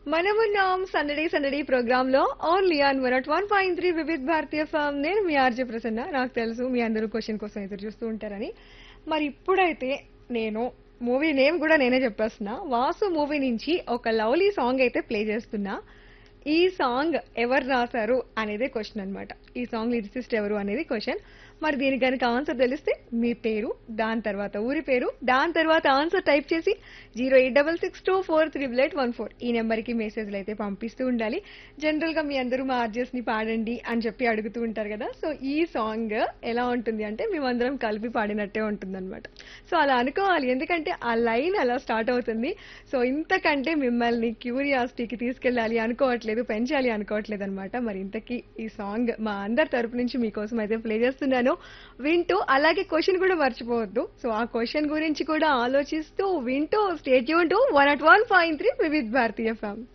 మనమున్నాం సందడి సందడి ప్రోగ్రామ్ లో only on one at one point three Vividh Bharatiya FM నేను మీ ఆర్జే ప్రసన్న నాకు తెలుసు మీ అందరూ క్వశ్చన్ కోసం ఎదురు చూస్తూ ఉంటారని మరి ఇప్పుడైతే నేను మూవీ నేమ్ కూడా నేనే చెప్పేస్తున్నా వాసు మూవీ నుంచి ఒక లవ్లీ సాంగ్ అయితే ప్లే చేస్తున్నా ఈ సాంగ్ ఎవరు రాశారు అనేదే క్వశ్చన్ అన్నమాట ఈ సాంగ్ లిరిసిస్ట్ ఎవరు అనేది క్వశ్చన్ మరి దీనికి కనుక ఆన్సర్ తెలిస్తే మీ పేరు దాని తర్వాత ఊరి పేరు దాని తర్వాత ఆన్సర్ టైప్ చేసి zero eight double six two four triple eight one four ఈ నెంబర్కి మెసేజ్లు అయితే పంపిస్తూ ఉండాలి జనరల్ గా మీ అందరూ మా ఆర్జెస్ ని పాడండి అని చెప్పి అడుగుతూ ఉంటారు కదా సో ఈ సాంగ్ ఎలా ఉంటుంది అంటే మేమందరం కలిపి పాడినట్టే ఉంటుంది అనమాట సో అలా అనుకోవాలి ఎందుకంటే ఆ లైన్ అలా స్టార్ట్ అవుతుంది సో ఇంతకంటే మిమ్మల్ని క్యూరియాసిటీకి తీసుకెళ్ళాలి అనుకోవట్లేదు పెంచాలి అనుకోవట్లేదు అనమాట మరి ఇంతకీ ఈ సాంగ్ మా అందరి తరపు నుంచి మీకోసం అయితే ప్లే చేస్తున్నాను వింటూ అలాగే క్వశ్చన్ కూడా మర్చిపోవద్దు సో ఆ క్వశ్చన్ గురించి కూడా ఆలోచిస్తూ వింటూ స్టేట్ యూన్ to one at one point three Vividh Bharatiya ఫ్యామ్